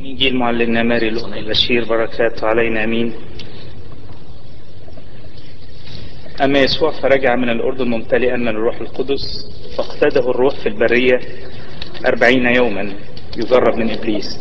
إنجيل معلمنا ماري لؤي البشير بركاته علينا أمين أما يسوع فرجع من الأردن ممتلئا من الروح القدس فاقتده الروح في البرية أربعين يوما يجرب من إبليس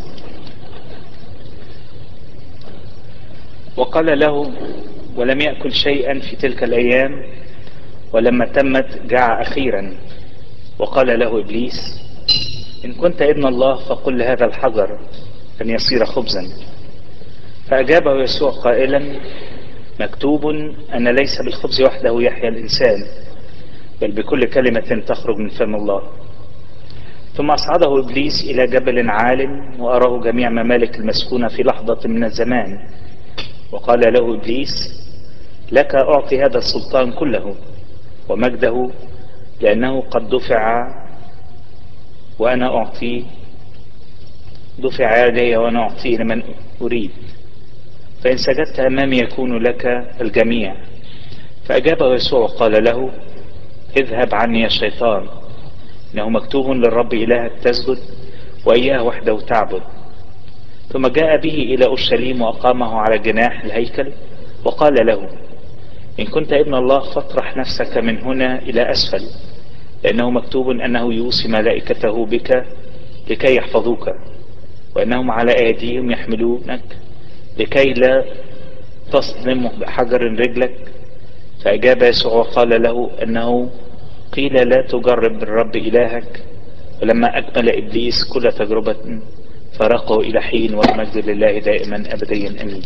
وقال له ولم يأكل شيئا في تلك الأيام ولما تمت جاع أخيرا وقال له إبليس إن كنت ابن الله فقل لهذا الحجر أن يصير خبزا فأجابه يسوع قائلا مكتوب أن ليس بالخبز وحده يحيا الإنسان بل بكل كلمة تخرج من فم الله ثم أصعده إبليس إلى جبل عال وأراه جميع ممالك المسكونة في لحظة من الزمان وقال له إبليس لك أعطي هذا السلطان كله ومجده لأنه قد دفع وأنا أعطي دفع يدي وأنا أعطي لمن أريد فإن سجدت أمامي يكون لك الجميع فأجابه يسوع وقال له اذهب عني يا شيطان إنه مكتوب للرب إلهك تسجد وإياه وحده تعبد ثم جاء به إلى أورشليم وأقامه على جناح الهيكل وقال له إن كنت ابن الله فاطرح نفسك من هنا إلى أسفل لأنه مكتوب أنه يوصي ملائكته بك لكي يحفظوك وأنهم على أيديهم يحملونك لكي لا تصدم بحجر رجلك فأجاب يسوع وقال له أنه قيل لا تجرب الرب إلهك ولما أكمل إبليس كل تجربة فرقه إلى حين والمجد لله دائما أبديا أمين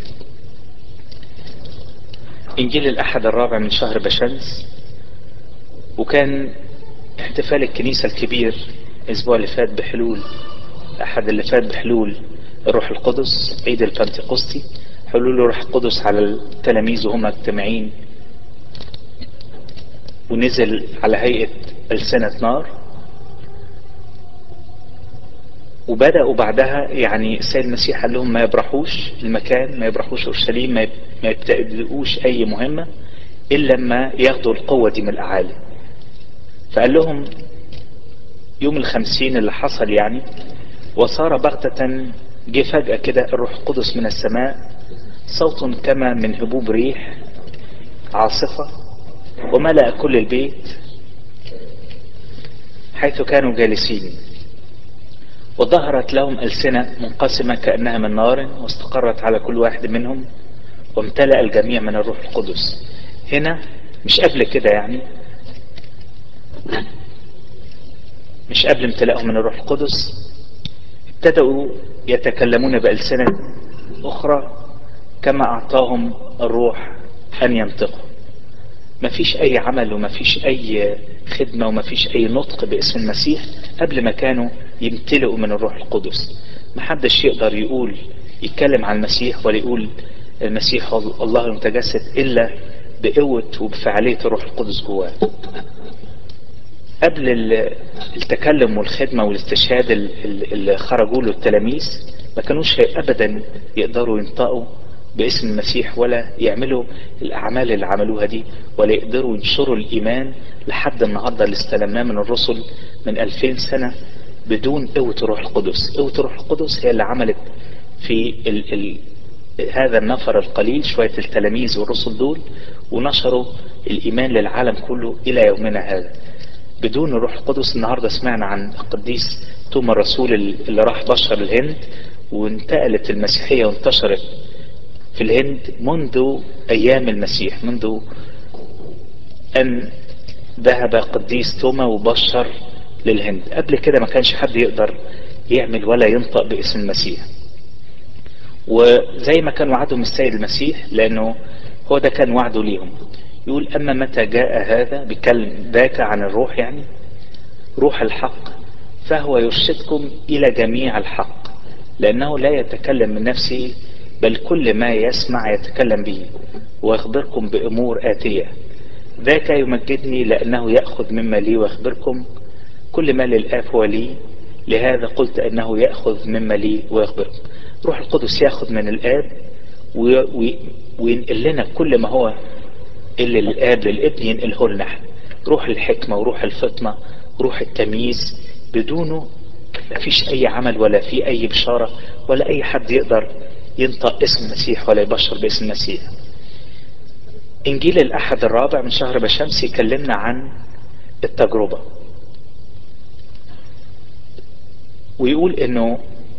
إنجيل الأحد الرابع من شهر بشمس وكان احتفال الكنيسة الكبير الأسبوع اللي فات بحلول أحد اللي فات بحلول الروح القدس عيد البنتقسطي حلول الروح القدس على التلاميذ وهم مجتمعين ونزل على هيئة ألسنة نار وبدأوا بعدها يعني السيد المسيح قال لهم ما يبرحوش المكان ما يبرحوش أورشليم ما يبتدئوش أي مهمة إلا لما ياخدوا القوة دي من الأعالي فقال لهم يوم الخمسين اللي حصل يعني وصار بغتة جه فجأة كده الروح القدس من السماء صوت كما من هبوب ريح عاصفة وملأ كل البيت حيث كانوا جالسين وظهرت لهم ألسنة منقسمة كأنها من نار واستقرت على كل واحد منهم وامتلأ الجميع من الروح القدس هنا مش قبل كده يعني مش قبل امتلاءهم من الروح القدس ابتدأوا يتكلمون بألسنة أخرى كما أعطاهم الروح أن ينطقوا ما فيش أي عمل وما فيش أي خدمة وما فيش أي نطق باسم المسيح قبل ما كانوا يمتلئوا من الروح القدس ما حدش يقدر يقول يتكلم عن المسيح ولا يقول المسيح الله المتجسد إلا بقوة وبفعالية الروح القدس جواه قبل التكلم والخدمة والاستشهاد اللي خرجوا له التلاميذ ما كانوش أبدا يقدروا ينطقوا باسم المسيح ولا يعملوا الأعمال اللي عملوها دي ولا يقدروا ينشروا الإيمان لحد النهاردة اللي استلمناه من الرسل من ألفين سنة بدون قوة الروح القدس قوة الروح القدس هي اللي عملت في ال ال هذا النفر القليل شوية التلاميذ والرسل دول ونشروا الإيمان للعالم كله إلى يومنا هذا بدون الروح القدس النهاردة سمعنا عن القديس توما الرسول اللي راح بشر الهند وانتقلت المسيحية وانتشرت في الهند منذ أيام المسيح منذ أن ذهب قديس توما وبشر للهند قبل كده ما كانش حد يقدر يعمل ولا ينطق باسم المسيح وزي ما كان وعدهم السيد المسيح لأنه هو ده كان وعده ليهم يقول أما متى جاء هذا بكلم ذاك عن الروح يعني روح الحق فهو يرشدكم إلى جميع الحق لأنه لا يتكلم من نفسه بل كل ما يسمع يتكلم به ويخبركم بأمور آتية ذاك يمجدني لأنه يأخذ مما لي ويخبركم كل ما للآب هو لي لهذا قلت أنه يأخذ مما لي ويخبركم روح القدس يأخذ من الآب وينقل لنا كل ما هو اللي للآب للابن ينقله لنا روح الحكمة وروح الفطنة وروح التمييز بدونه مفيش اي عمل ولا في اي بشارة ولا اي حد يقدر ينطق اسم المسيح ولا يبشر باسم المسيح انجيل الاحد الرابع من شهر بشمس يكلمنا عن التجربة ويقول انه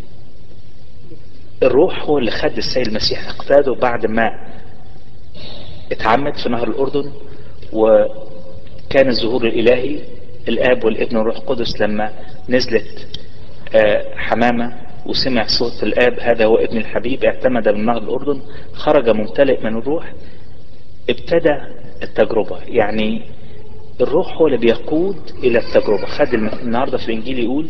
الروح هو اللي خد السيد المسيح اقتاده بعد ما اتعمد في نهر الاردن وكان الظهور الالهي الاب والابن والروح القدس لما نزلت حمامة وسمع صوت الاب هذا هو ابن الحبيب اعتمد من نهر الاردن خرج ممتلئ من الروح ابتدى التجربة يعني الروح هو اللي بيقود الى التجربة خد النهاردة في الانجيل يقول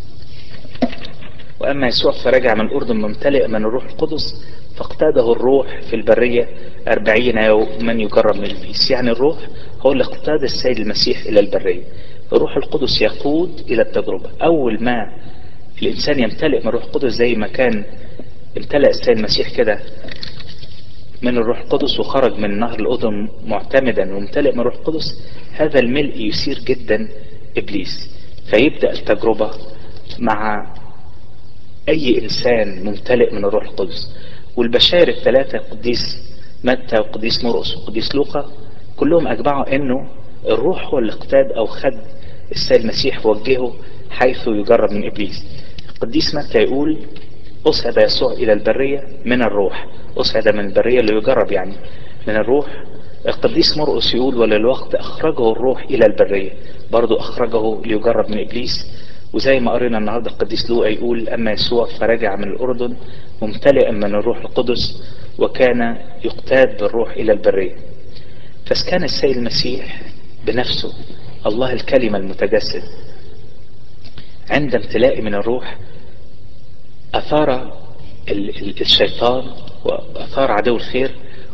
واما يسوع فرجع من الاردن ممتلئ من الروح القدس فاقتاده الروح في البرية أربعين يوما يجرب من البيس يعني الروح هو اللي اقتاد السيد المسيح إلى البرية الروح القدس يقود إلى التجربة أول ما الإنسان يمتلئ من الروح القدس زي ما كان امتلأ السيد المسيح كده من الروح القدس وخرج من نهر الأردن معتمدا وممتلئ من الروح القدس هذا الملء يثير جدا إبليس فيبدأ التجربة مع أي إنسان ممتلئ من الروح القدس والبشائر الثلاثة قديس متى وقديس مرقس وقديس لوقا كلهم أجمعوا أنه الروح هو اللي اقتاد أو خد السيد المسيح وجهه حيث يجرب من إبليس القديس متى يقول أصعد يسوع إلى البرية من الروح أصعد من البرية اللي يجرب يعني من الروح القديس مرقس يقول وللوقت أخرجه الروح إلى البرية برضو أخرجه ليجرب من إبليس وزي ما قرينا النهاردة القديس لوقا يقول أما يسوع فرجع من الأردن ممتلئا من الروح القدس وكان يقتاد بالروح إلى البرية فكان السيد المسيح بنفسه الله الكلمة المتجسد عند امتلاء من الروح أثار الشيطان وأثار عدو الخير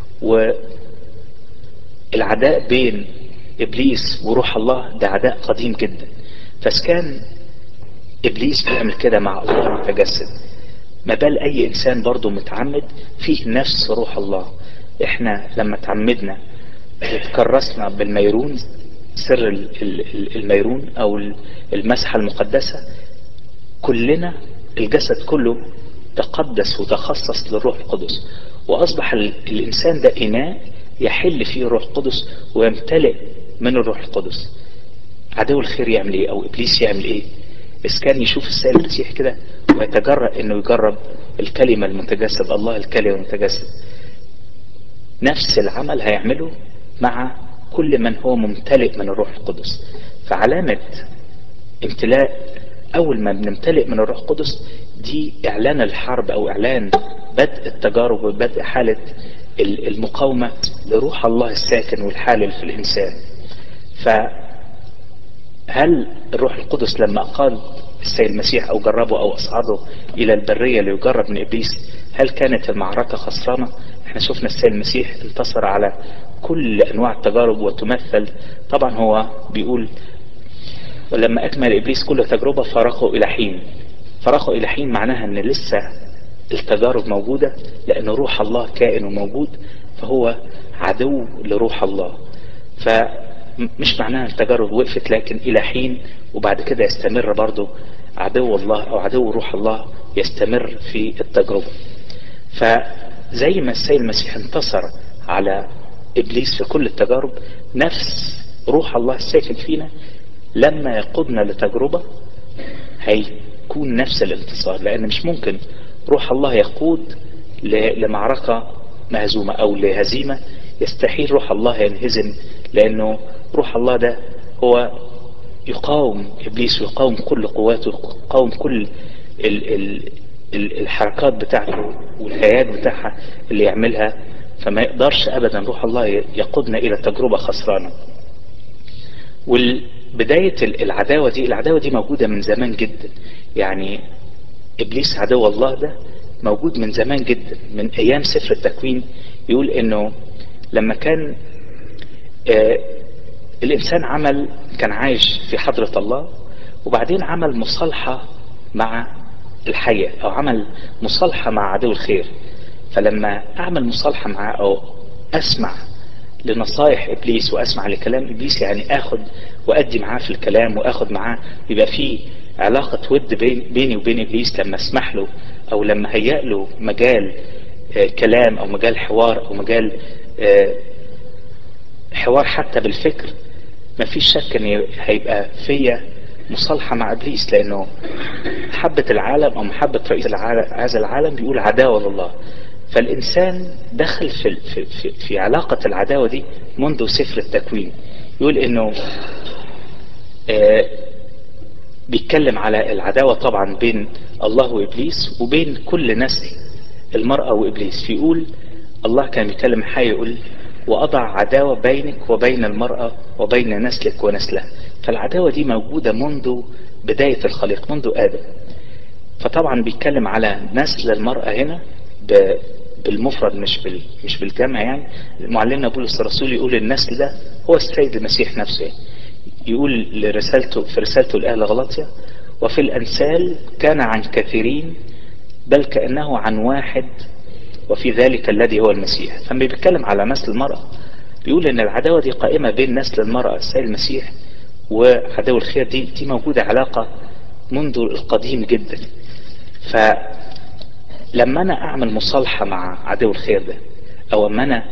والعداء بين إبليس وروح الله ده عداء قديم جدا فكان إبليس بيعمل كده مع الله المتجسد ما بال أي إنسان برضه متعمد فيه نفس روح الله إحنا لما تعمدنا اتكرسنا بالميرون سر الميرون أو المسحة المقدسة كلنا الجسد كله تقدس وتخصص للروح القدس وأصبح الإنسان ده إناء يحل فيه الروح القدس ويمتلئ من الروح القدس عدو الخير يعمل ايه او ابليس يعمل ايه بس كان يشوف السيد المسيح كده ويتجرأ انه يجرب الكلمة المتجسد الله الكلمة المتجسد نفس العمل هيعمله مع كل من هو ممتلئ من الروح القدس فعلامة امتلاء اول ما بنمتلئ من الروح القدس دي اعلان الحرب او اعلان بدء التجارب وبدء حالة المقاومة لروح الله الساكن والحالل في الانسان فهل الروح القدس لما قال السيد المسيح او جربه او اصعده الى البرية ليجرب من ابليس هل كانت المعركة خسرانة احنا شفنا السيد المسيح انتصر على كل انواع التجارب وتمثل طبعا هو بيقول ولما اكمل ابليس كل تجربة فارقه الى حين فارقه الى حين معناها ان لسه التجارب موجودة لان روح الله كائن وموجود فهو عدو لروح الله فمش معناها التجارب وقفت لكن الى حين وبعد كده يستمر برضو عدو الله او عدو روح الله يستمر في التجربة فزي ما السيد المسيح انتصر على ابليس في كل التجارب نفس روح الله الساكن فينا لما يقودنا لتجربة هيكون نفس الانتصار لان مش ممكن روح الله يقود لمعركة مهزومة او لهزيمة يستحيل روح الله ينهزم لانه روح الله ده هو يقاوم ابليس ويقاوم كل قواته ويقاوم كل ال ال ال الحركات بتاعته والهياج بتاعها اللي يعملها فما يقدرش ابدا روح الله يقودنا الى تجربة خسرانة والبداية العداوة دي العداوة دي موجودة من زمان جدا يعني ابليس عدو الله ده موجود من زمان جدا من ايام سفر التكوين يقول انه لما كان آه الانسان عمل كان عايش في حضرة الله وبعدين عمل مصالحة مع الحية او عمل مصالحة مع عدو الخير فلما اعمل مصالحة معاه او اسمع لنصايح ابليس واسمع لكلام ابليس يعني اخد وادي معاه في الكلام واخد معاه يبقى في علاقة ود بين بيني وبين ابليس لما اسمح له او لما هيأ له مجال آه كلام او مجال حوار او مجال آه حوار حتى بالفكر مفيش شك ان هيبقى فيا مصالحة مع ابليس لانه محبة العالم او محبة رئيس العالم هذا العالم بيقول عداوة لله فالانسان دخل في, في, في, في علاقة العداوة دي منذ سفر التكوين يقول انه آه بيتكلم على العداوة طبعا بين الله وابليس وبين كل نسل المرأة وابليس فيقول الله كان بيتكلم حي يقول وأضع عداوة بينك وبين المرأة وبين نسلك ونسلها فالعداوة دي موجودة منذ بداية الخليق منذ آدم فطبعا بيتكلم على نسل المرأة هنا بالمفرد مش بال مش بالجمع يعني معلمنا بولس الرسول يقول النسل ده هو السيد المسيح نفسه يعني. يقول لرسالته في رسالته لأهل غلطيا وفي الأنسال كان عن كثيرين بل كأنه عن واحد وفي ذلك الذي هو المسيح فما بيتكلم على نسل المرأة بيقول ان العداوة دي قائمة بين نسل المرأة السيد المسيح وعدو الخير دي دي موجودة علاقة منذ القديم جدا فلما انا اعمل مصالحة مع عدو الخير ده او اما انا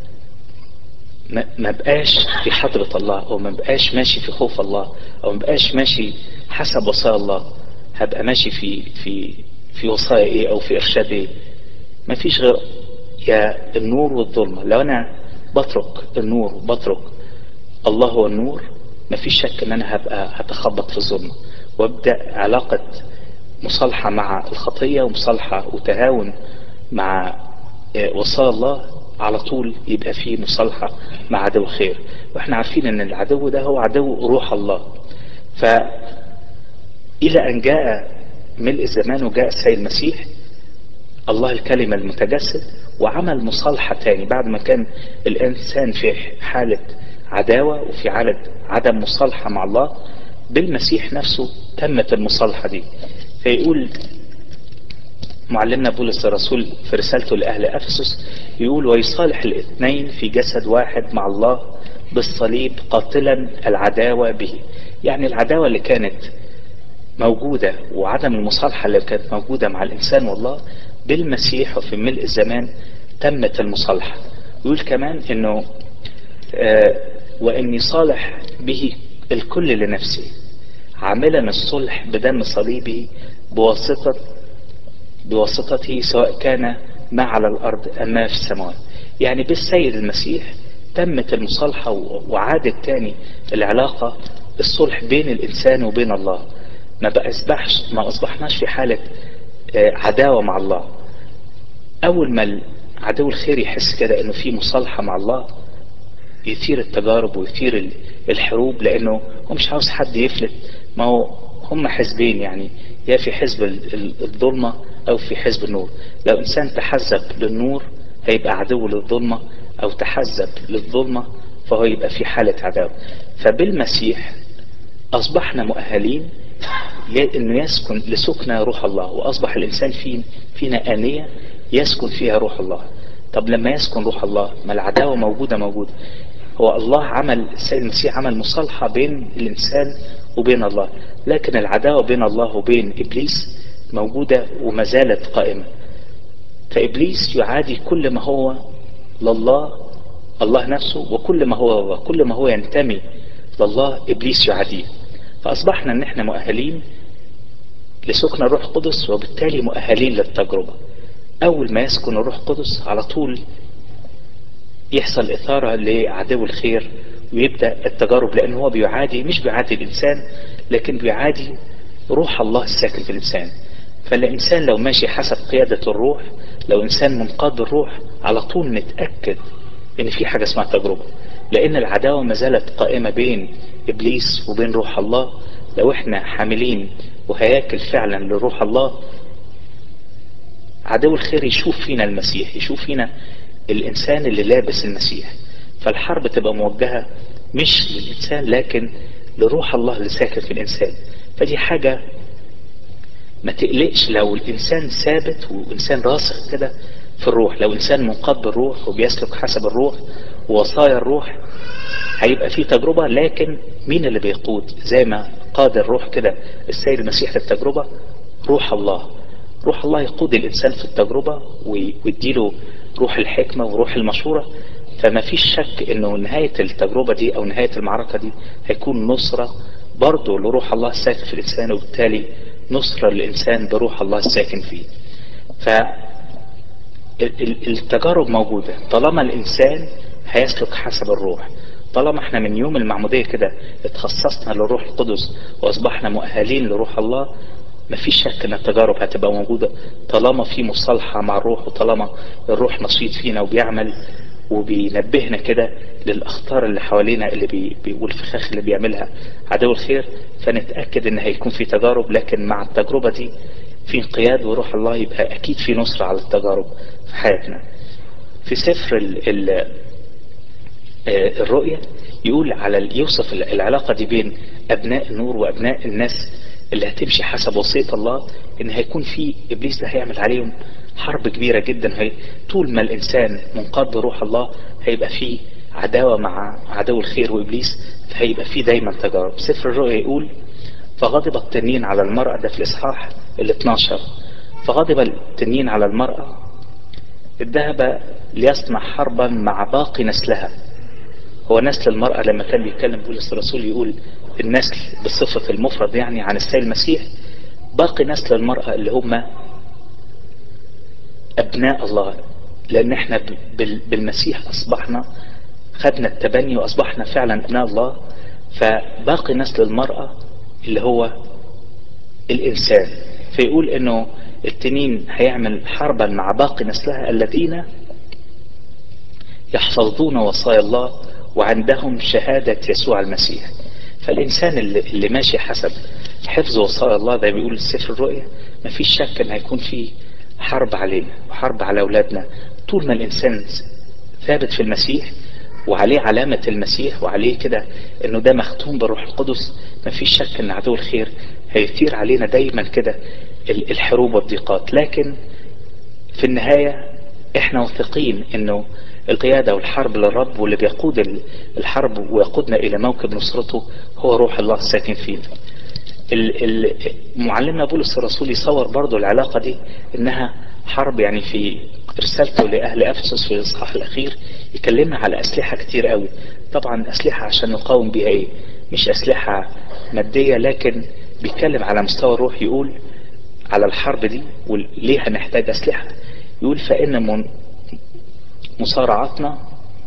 ما بقاش في حضرة الله او ما بقاش ماشي في خوف الله او ما بقاش ماشي حسب وصايا الله هبقى ماشي في في في وصايا ايه او في ارشاد ايه ما فيش غير يا النور والظلمة لو انا بترك النور بترك الله هو النور ما فيش شك ان انا هبقى هتخبط في الظلمة وابدأ علاقة مصالحة مع الخطية ومصالحة وتهاون مع وصايا الله على طول يبقى فيه مصالحة مع عدو خير واحنا عارفين ان العدو ده هو عدو روح الله ف الى ان جاء ملء الزمان وجاء السيد المسيح الله الكلمة المتجسد وعمل مصالحة تاني بعد ما كان الإنسان في حالة عداوة وفي حالة عدم مصالحة مع الله بالمسيح نفسه تمت المصالحة دي فيقول معلمنا بولس الرسول في رسالته لأهل أفسس يقول ويصالح الاثنين في جسد واحد مع الله بالصليب قاتلا العداوة به يعني العداوة اللي كانت موجودة وعدم المصالحة اللي كانت موجودة مع الإنسان والله بالمسيح وفي ملء الزمان تمت المصالحة يقول كمان انه آه واني صالح به الكل لنفسي عاملا الصلح بدم صليبه بواسطة بواسطته سواء كان ما على الارض ام ما في السماوات يعني بالسيد المسيح تمت المصالحة وعادت تاني العلاقة الصلح بين الانسان وبين الله ما بأصبحش ما اصبحناش في حالة عداوة مع الله اول ما عدو الخير يحس كده انه في مصالحة مع الله يثير التجارب ويثير الحروب لانه هو مش عاوز حد يفلت ما هو هم حزبين يعني يا في حزب الظلمة او في حزب النور لو انسان تحزب للنور هيبقى عدو للظلمة او تحزب للظلمة فهو يبقى في حالة عداوة فبالمسيح اصبحنا مؤهلين انه يسكن لسكن روح الله واصبح الانسان في فينا آنية يسكن فيها روح الله طب لما يسكن روح الله ما العداوة موجودة موجودة هو الله عمل السيد المسيح عمل مصالحة بين الانسان وبين الله لكن العداوة بين الله وبين ابليس موجودة وما زالت قائمة فابليس يعادي كل ما هو لله الله نفسه وكل ما هو الله كل ما هو ينتمي لله ابليس يعاديه فاصبحنا ان احنا مؤهلين لسكن الروح القدس وبالتالي مؤهلين للتجربة اول ما يسكن الروح القدس على طول يحصل اثارة لعدو الخير ويبدأ التجارب لان هو بيعادي مش بيعادي الانسان لكن بيعادي روح الله الساكن في الانسان فالانسان لو ماشي حسب قيادة الروح لو انسان منقاد الروح على طول نتأكد ان في حاجة اسمها تجربة لان العداوة ما زالت قائمة بين ابليس وبين روح الله لو احنا حاملين وهياكل فعلا لروح الله عدو الخير يشوف فينا المسيح يشوف فينا الانسان اللي لابس المسيح فالحرب تبقى موجهة مش للانسان لكن لروح الله اللي ساكن في الانسان فدي حاجة ما تقلقش لو الانسان ثابت وانسان راسخ كده في الروح لو انسان منقاد بالروح وبيسلك حسب الروح ووصايا الروح هيبقى في تجربة لكن مين اللي بيقود زي ما قاد الروح كده السيد المسيح للتجربة روح الله روح الله يقود الإنسان في التجربة ويديله روح الحكمة وروح المشورة فما فيش شك انه نهاية التجربة دي او نهاية المعركة دي هيكون نصرة برضه لروح الله الساكن في الإنسان وبالتالي نصرة للإنسان بروح الله الساكن فيه فالتجارب موجودة طالما الإنسان هيسلك حسب الروح طالما احنا من يوم المعمودية كده اتخصصنا للروح القدس واصبحنا مؤهلين لروح الله مفيش شك ان التجارب هتبقى موجودة طالما في مصالحة مع الروح وطالما الروح نشيط فينا وبيعمل وبينبهنا كده للاخطار اللي حوالينا اللي بي بي والفخاخ اللي بيعملها عدو الخير فنتأكد ان هيكون في تجارب لكن مع التجربة دي في انقياد وروح الله يبقى اكيد في نصرة على التجارب في حياتنا في سفر ال ال الرؤية يقول على يوصف العلاقة دي بين ابناء النور وابناء الناس اللي هتمشي حسب وصية الله ان هيكون في ابليس ده هيعمل عليهم حرب كبيرة جدا هي طول ما الانسان منقاد بروح الله هيبقى فيه عداوة مع عدو الخير وابليس فهيبقى فيه دايما تجارب سفر الرؤيا يقول فغضب التنين على المرأة ده في الاصحاح ال 12 فغضب التنين على المرأة ذهب ليصنع حربا مع باقي نسلها هو نسل المرأة لما كان بيتكلم بولس الرسول يقول النسل بصفة المفرد يعني عن السيد المسيح باقي نسل المرأة اللي هم أبناء الله لأن احنا بالمسيح أصبحنا خدنا التبني وأصبحنا فعلا أبناء الله فباقي نسل المرأة اللي هو الإنسان فيقول إنه التنين هيعمل حربا مع باقي نسلها الذين يحفظون وصايا الله وعندهم شهادة يسوع المسيح فالإنسان اللي, اللي ماشي حسب حفظ وصايا الله ده بيقول سفر الرؤيا ما فيش شك ان هيكون في حرب علينا وحرب على أولادنا طول ما الإنسان ثابت في المسيح وعليه علامة المسيح وعليه كده انه ده مختوم بالروح القدس ما فيش شك ان عدو الخير هيثير علينا دايما كده الحروب والضيقات لكن في النهاية احنا واثقين انه القيادة والحرب للرب واللي بيقود الحرب ويقودنا الى موكب نصرته هو روح الله الساكن فينا معلمنا بولس الرسول يصور برضو العلاقة دي انها حرب يعني في رسالته لأهل أفسس في الإصحاح الأخير يكلمنا على أسلحة كتير قوي طبعا أسلحة عشان نقاوم بيها إيه مش أسلحة مادية لكن بيتكلم على مستوى الروح يقول على الحرب دي وليه هنحتاج أسلحة يقول فإن من مصارعتنا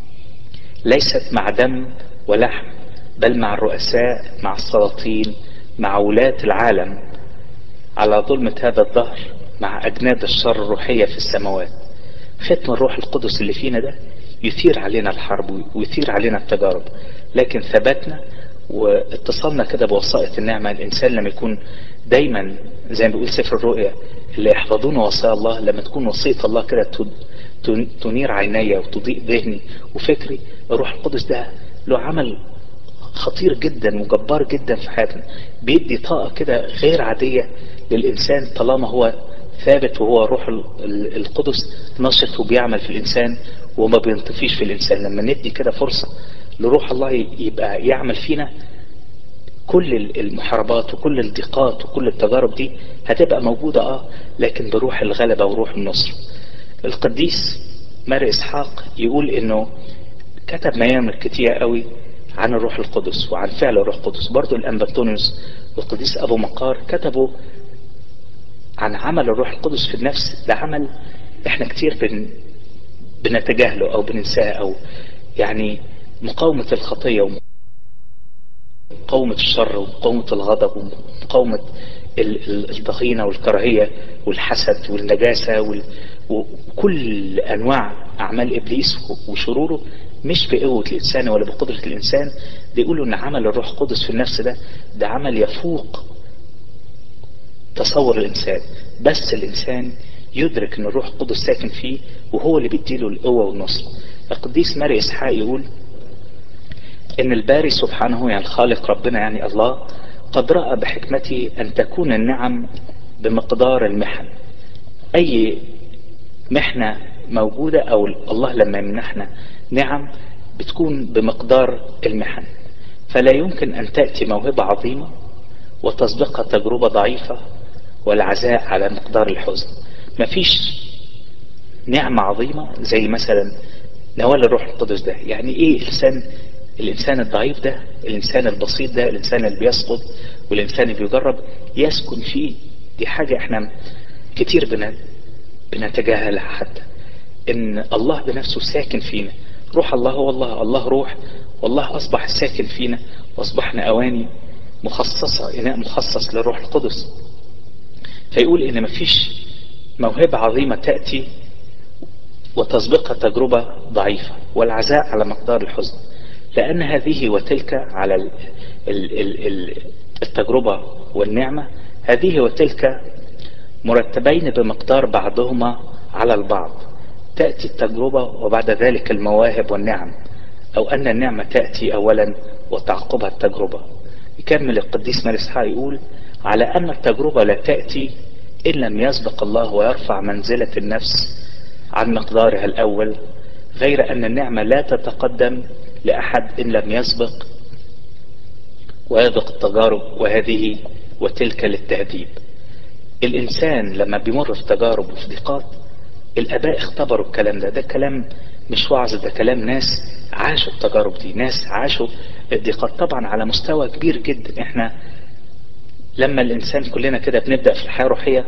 ليست مع دم ولحم بل مع الرؤساء مع السلاطين مع ولاة العالم على ظلمة هذا الظهر مع أجناد الشر الروحية في السماوات ختم الروح القدس اللي فينا ده يثير علينا الحرب ويثير علينا التجارب لكن ثباتنا واتصالنا كده بوسائط النعمة الإنسان لما يكون دايما زي ما بيقول سفر الرؤيا اللي يحفظون وصايا الله لما تكون وصية الله كده تنير عيني وتضيء ذهني وفكري الروح القدس ده له عمل خطير جدا وجبار جدا في حياتنا بيدي طاقة كده غير عادية للإنسان طالما هو ثابت وهو روح القدس نشط وبيعمل في الإنسان وما بينطفيش في الإنسان لما ندي كده فرصة لروح الله يبقى يعمل فينا كل المحاربات وكل الضيقات وكل التجارب دي هتبقى موجودة اه لكن بروح الغلبة وروح النصر القديس ماري إسحاق يقول انه كتب ميامر كتير قوي عن الروح القدس وعن فعل الروح القدس برضو الأنبطونيوس والقديس أبو مقار كتبوا عن عمل الروح القدس في النفس ده عمل احنا كتير بن بنتجاهله او بننساه او يعني مقاومة الخطية ومقاومة الشر ومقاومة الغضب ومقاومة الضغينة والكراهية والحسد والنجاسة وال... وكل انواع اعمال ابليس وشروره مش بقوة الانسان ولا بقدرة الانسان بيقولوا ان عمل الروح القدس في النفس ده ده عمل يفوق تصور الإنسان بس الإنسان يدرك أن الروح القدس ساكن فيه وهو اللي بيديله القوة والنصر القديس ماري إسحاق يقول إن الباري سبحانه يعني الخالق ربنا يعني الله قد رأى بحكمته أن تكون النعم بمقدار المحن أي محنة موجودة أو الله لما يمنحنا نعم بتكون بمقدار المحن فلا يمكن أن تأتي موهبة عظيمة وتسبقها تجربة ضعيفة والعزاء على مقدار الحزن مفيش نعمة عظيمة زي مثلا نوال الروح القدس ده يعني ايه الانسان الانسان الضعيف ده الانسان البسيط ده الانسان اللي بيسقط والانسان اللي بيجرب يسكن فيه دي حاجة احنا كتير بن... بنتجاهلها حتى ان الله بنفسه ساكن فينا روح الله هو الله الله روح والله اصبح ساكن فينا واصبحنا اواني مخصصة اناء مخصص للروح القدس فيقول ان مفيش موهبة عظيمة تأتي وتسبقها تجربة ضعيفة والعزاء على مقدار الحزن لأن هذه وتلك على ال ال ال التجربة والنعمة هذه وتلك مرتبين بمقدار بعضهما على البعض تأتي التجربة وبعد ذلك المواهب والنعم أو أن النعمة تأتي أولا وتعقبها التجربة يكمل القديس مارسحا يقول على أن التجربة لا تأتي إن لم يسبق الله ويرفع منزلة النفس عن مقدارها الأول غير أن النعمة لا تتقدم لأحد إن لم يسبق ويذق التجارب وهذه وتلك للتهذيب الإنسان لما بيمر في تجارب وفي ضيقات الآباء اختبروا الكلام ده ده كلام مش وعظ ده كلام ناس عاشوا التجارب دي ناس عاشوا الضيقات طبعا على مستوى كبير جدا احنا لما الإنسان كلنا كده بنبدأ في الحياة الروحية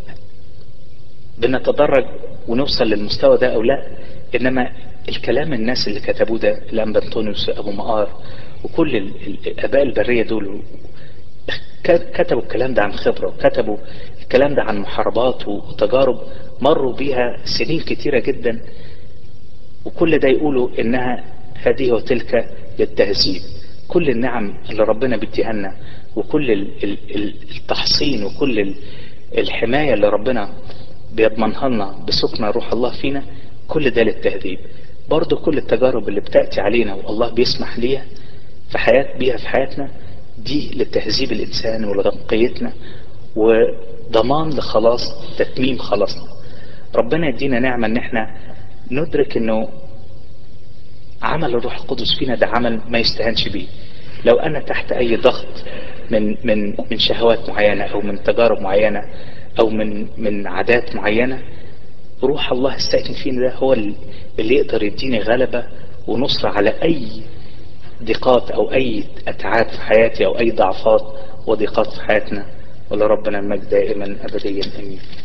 بنتدرج ونوصل للمستوى ده او لا انما الكلام الناس اللي كتبوه ده الانبا انطونيوس ابو مقار وكل الاباء البريه دول كتبوا الكلام ده عن خبره وكتبوا الكلام ده عن محاربات وتجارب مروا بيها سنين كتيره جدا وكل ده يقولوا انها هذه وتلك للتهذيب كل النعم اللي ربنا بيديها لنا وكل التحصين وكل الحمايه اللي ربنا بيضمنها لنا بسكن روح الله فينا كل ده للتهذيب برضو كل التجارب اللي بتأتي علينا والله بيسمح ليها في حياة بيها في حياتنا دي لتهذيب الإنسان ولتنقيتنا وضمان لخلاص تتميم خلاصنا ربنا يدينا نعمة ان احنا ندرك انه عمل الروح القدس فينا ده عمل ما يستهانش بيه لو انا تحت اي ضغط من من من شهوات معينة او من تجارب معينة او من من عادات معينة روح الله الساكن فينا ده هو اللي يقدر يديني غلبة ونصرة على اي ضيقات او اي اتعاب في حياتي او اي ضعفات وضيقات في حياتنا ولربنا المجد دائما ابديا امين